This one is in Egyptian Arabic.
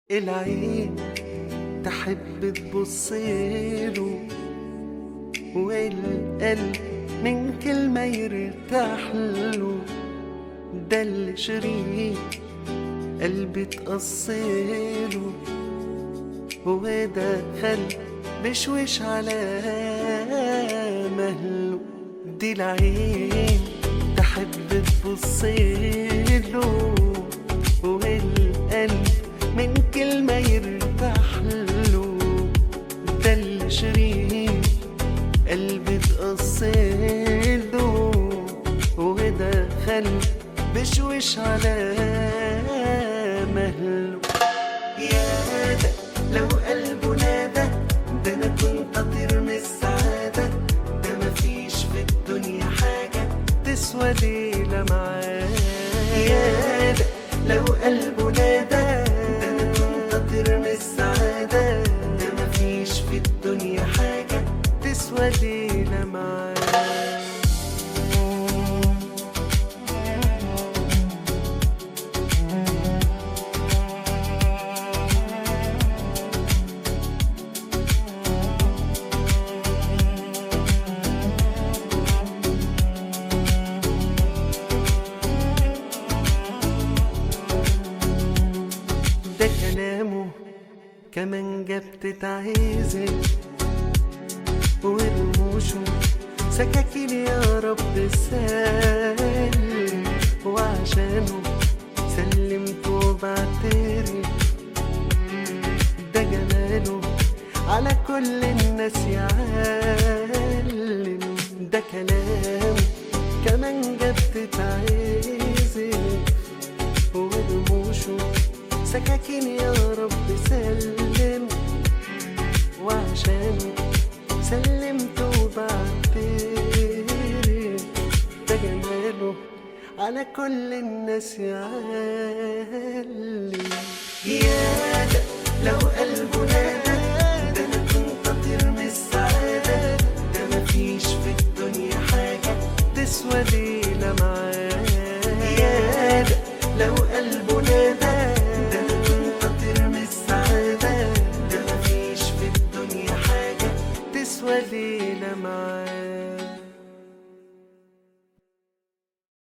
العين تحب تبصيله والقلب من كلمة يرتاح له ده اللي شريك قلبي تقصيله ودخل بشوش على مهله دي العين تحب تبصيله والقلب من كلمة يرتاح له ده اللي شريك قلبي تقصيله ودخل بشوش على مهله يا ده لو قلبه نادى ده انا كنت اطير من السعادة ده مفيش في الدنيا حاجة تسوى ليلة معاه يا ده لو قلبه نادى ده انا كنت اطير من السعادة ده مفيش في الدنيا حاجة تسوى ليلة معاه ده كلامه كمان جاب تتعزل ورموشه سكاكين يا رب سلم وعشانه سلمت وبعترف ده جماله على كل الناس يعلم ده كلام كمان جاب تتعزل ورموشه سكاكين يا رب سلم وعشان سلمت وبعترف ده جماله على كل الناس يعلم يا ده لو قلبه نادى